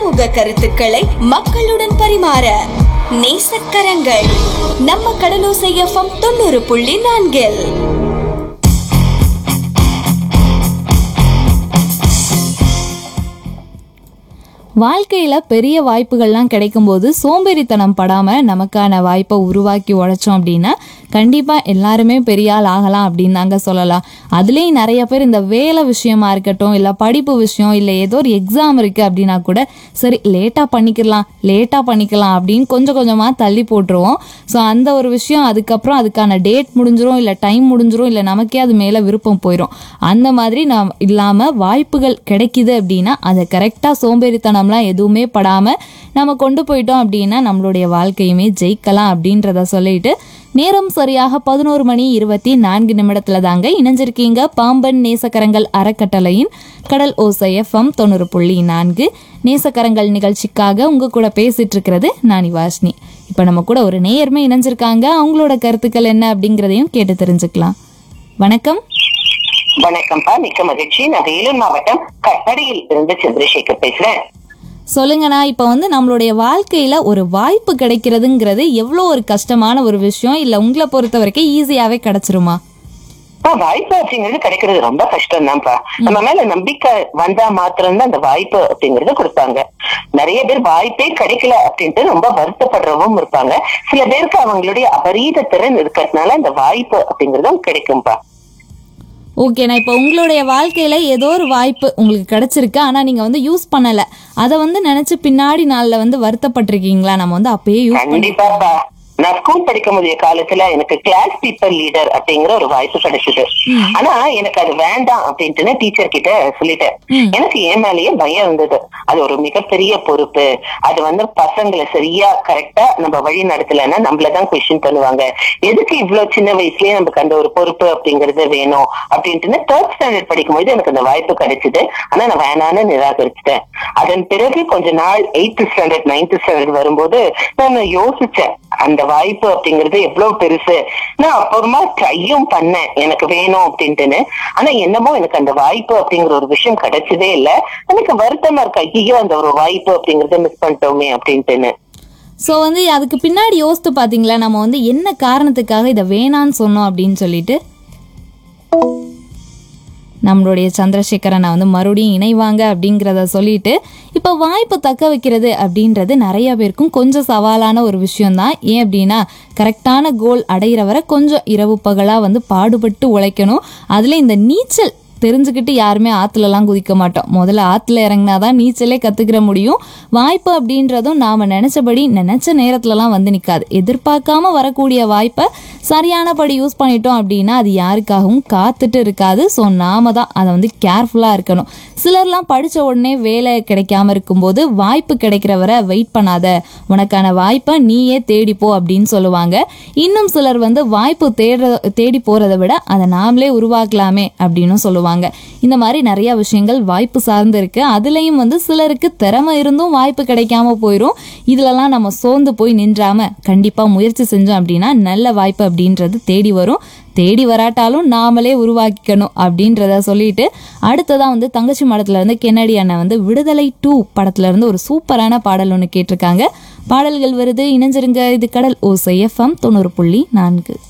சமூக கருத்துக்களை மக்களுடன் பரிமாற நேசக்கரங்கள் நம்ம கடலோசை எஃப்எம் தொண்ணூறு புள்ளி நான்கில் வாழ்க்கையில் பெரிய வாய்ப்புகள்லாம் கிடைக்கும்போது சோம்பேறித்தனம் படாமல் நமக்கான வாய்ப்பை உருவாக்கி உழைச்சோம் அப்படின்னா கண்டிப்பாக எல்லாருமே பெரிய ஆள் ஆகலாம் அப்படின்னு தாங்க சொல்லலாம் அதுலேயும் நிறைய பேர் இந்த வேலை விஷயமா இருக்கட்டும் இல்லை படிப்பு விஷயம் இல்லை ஏதோ ஒரு எக்ஸாம் இருக்குது அப்படின்னா கூட சரி லேட்டாக பண்ணிக்கலாம் லேட்டாக பண்ணிக்கலாம் அப்படின்னு கொஞ்சம் கொஞ்சமாக தள்ளி போட்டுருவோம் ஸோ அந்த ஒரு விஷயம் அதுக்கப்புறம் அதுக்கான டேட் முடிஞ்சிரும் இல்லை டைம் முடிஞ்சிரும் இல்லை நமக்கே அது மேலே விருப்பம் போயிடும் அந்த மாதிரி நாம் இல்லாமல் வாய்ப்புகள் கிடைக்குது அப்படின்னா அதை கரெக்டாக சோம்பேறித்தனம்லாம் எதுவுமே படாமல் நம்ம கொண்டு போயிட்டோம் அப்படின்னா நம்மளுடைய வாழ்க்கையுமே ஜெயிக்கலாம் அப்படின்றத சொல்லிட்டு நேரம் சரியாக பதினோரு மணி இருபத்தி நான்கு நிமிடத்துல தாங்க இணைஞ்சிருக்கீங்க பாம்பன் நேசக்கரங்கள் அறக்கட்டளையின் கடல் ஓசை எஃப்எம் தொண்ணூறு புள்ளி நான்கு நேசக்கரங்கள் நிகழ்ச்சிக்காக உங்க கூட பேசிட்டு இருக்கிறது நானி வாஷ்னி இப்போ நம்ம கூட ஒரு நேயர்மை இணைஞ்சிருக்காங்க அவங்களோட கருத்துக்கள் என்ன அப்படிங்கிறதையும் கேட்டு தெரிஞ்சுக்கலாம் வணக்கம் வணக்கம்ப்பா மிக்க மகிழ்ச்சி நான் வேலூர் மாவட்டம் கட்டடியில் இருந்து சந்திரசேகர் பேசுறேன் சொல்லுங்கண்ணா இப்போ வந்து நம்மளுடைய வாழ்க்கையில ஒரு வாய்ப்பு கிடைக்கிறதுங்கிறது எவ்வளோ ஒரு கஷ்டமான ஒரு விஷயம் இல்லை உங்களை பொறுத்த வரைக்கும் ஈஸியாவே கிடைச்சிருமா அப்பா, வாய்ப்பு அப்படிங்கிறது கிடைக்கிறது ரொம்ப கஷ்டம் தான்ப்பா நம்ம மேல நம்பிக்கை வந்தா மாத்திரம்தான் அந்த வாய்ப்பு அப்படிங்கறத கொடுப்பாங்க நிறைய பேர் வாய்ப்பே கிடைக்கல அப்படின்ட்டு ரொம்ப வருத்தப்படுறவும் இருப்பாங்க சில பேருக்கு அவங்களுடைய அபரீத திறன் இருக்கிறதுனால அந்த வாய்ப்பு அப்படிங்கறதும் கிடைக்கும்பா ஓகேண்ணா இப்போ உங்களுடைய வாழ்க்கையில ஏதோ ஒரு வாய்ப்பு உங்களுக்கு கிடைச்சிருக்கு ஆனா நீங்க வந்து யூஸ் பண்ணல அதை வந்து நினைச்சு பின்னாடி நாள்ல வந்து வருத்தப்பட்டிருக்கீங்களா நம்ம வந்து அப்பயே யூஸ் பண்ணி கண்டிப்பாப்பா நான் ஸ்கூல் படிக்க முடிய காலத்துல எனக்கு கிளாஸ் பீப்பர் லீடர் அப்படிங்கிற ஒரு வாய்ப்பு கிடைச்சது ஆனா எனக்கு அது வேண்டாம் அப்படின்ட்டு டீச்சர் கிட்ட சொல்லிட்டேன் எனக்கு என் மேலேயே பயம் இருந்தது அது ஒரு மிகப்பெரிய பொறுப்பு அது வந்து பசங்களை சரியா கரெக்டா நம்ம வழி நடத்தலைன்னா நம்மளதான் கொஸ்டின் பண்ணுவாங்க எதுக்கு இவ்வளவு சின்ன வயசுலயே நமக்கு அந்த ஒரு பொறுப்பு அப்படிங்கறது வேணும் அப்படின்ட்டு தேர்ட் ஸ்டாண்டர்ட் படிக்கும்போது எனக்கு அந்த வாய்ப்பு கிடைச்சது ஆனா நான் வேணான்னு நிராகரிச்சிட்டேன் அதன் பிறகு கொஞ்ச நாள் எயித்து ஸ்டாண்டர்ட் நைன்த் ஸ்டாண்டர்ட் வரும்போது நான் யோசிச்சேன் அந்த வாய்ப்பு அப்படிங்கிறது எவ்வளவு பெருசு நான் அப்புறமா ட்ரையும் பண்ணேன் எனக்கு வேணும் அப்படின்ட்டுன்னு ஆனா என்னமோ எனக்கு அந்த வாய்ப்பு அப்படிங்கிற ஒரு விஷயம் கிடைச்சதே இல்ல எனக்கு வருத்தமா இருக்கு ஐயோ அந்த ஒரு வாய்ப்பு அப்படிங்கறத மிஸ் பண்ணிட்டோமே அப்படின்ட்டுன்னு ஸோ வந்து அதுக்கு பின்னாடி யோசித்து பார்த்தீங்களா நம்ம வந்து என்ன காரணத்துக்காக இதை வேணான்னு சொன்னோம் அப்படின்னு சொல்லிட்டு நம்மளுடைய சந்திரசேகரனை வந்து மறுபடியும் இணைவாங்க அப்படிங்கிறத சொல்லிட்டு இப்போ வாய்ப்பு தக்க வைக்கிறது அப்படின்றது நிறைய பேருக்கும் கொஞ்சம் சவாலான ஒரு விஷயம்தான் ஏன் அப்படின்னா கரெக்டான கோல் அடையிற வரை கொஞ்சம் இரவு பகலாக வந்து பாடுபட்டு உழைக்கணும் அதில் இந்த நீச்சல் தெரிஞ்சுக்கிட்டு யாருமே ஆற்றுலலாம் குதிக்க மாட்டோம் முதல்ல ஆற்றுல இறங்கினா தான் நீச்சலே கற்றுக்கிற முடியும் வாய்ப்பு அப்படின்றதும் நாம் நினச்சபடி நினச்ச நேரத்துலலாம் வந்து நிற்காது எதிர்பார்க்காம வரக்கூடிய வாய்ப்பை சரியானபடி யூஸ் பண்ணிட்டோம் அப்படின்னா அது யாருக்காகவும் காத்துட்டு இருக்காது ஸோ நாம தான் அதை வந்து கேர்ஃபுல்லாக இருக்கணும் சிலர்லாம் படித்த உடனே வேலை கிடைக்காம இருக்கும்போது வாய்ப்பு கிடைக்கிற வரை வெயிட் பண்ணாத உனக்கான வாய்ப்பை நீயே தேடிப்போ அப்படின்னு சொல்லுவாங்க இன்னும் சிலர் வந்து வாய்ப்பு தேடுற தேடி போகிறத விட அதை நாமளே உருவாக்கலாமே அப்படின்னு சொல்லுவாங்க இந்த மாதிரி நிறைய விஷயங்கள் வாய்ப்பு சார்ந்து இருக்கு அதுலேயும் வந்து சிலருக்கு திறமை இருந்தும் வாய்ப்பு கிடைக்காம போயிடும் இதுலலாம் நம்ம சோர்ந்து போய் நின்றாம கண்டிப்பாக முயற்சி செஞ்சோம் அப்படின்னா நல்ல வாய்ப்பு அப்படின்றது தேடி வரும் தேடி வராட்டாலும் நாமளே உருவாக்கிக்கணும் அப்படின்றத சொல்லிட்டு அடுத்ததான் வந்து தங்கச்சி மடத்துல இருந்து கென்னடி அண்ணன் வந்து விடுதலை டூ படத்துல இருந்து ஒரு சூப்பரான பாடல் ஒன்று கேட்டிருக்காங்க பாடல்கள் வருது இணைஞ்சிருங்க இது கடல் ஓசை எஃப்எம் தொண்ணூறு புள்ளி நான்கு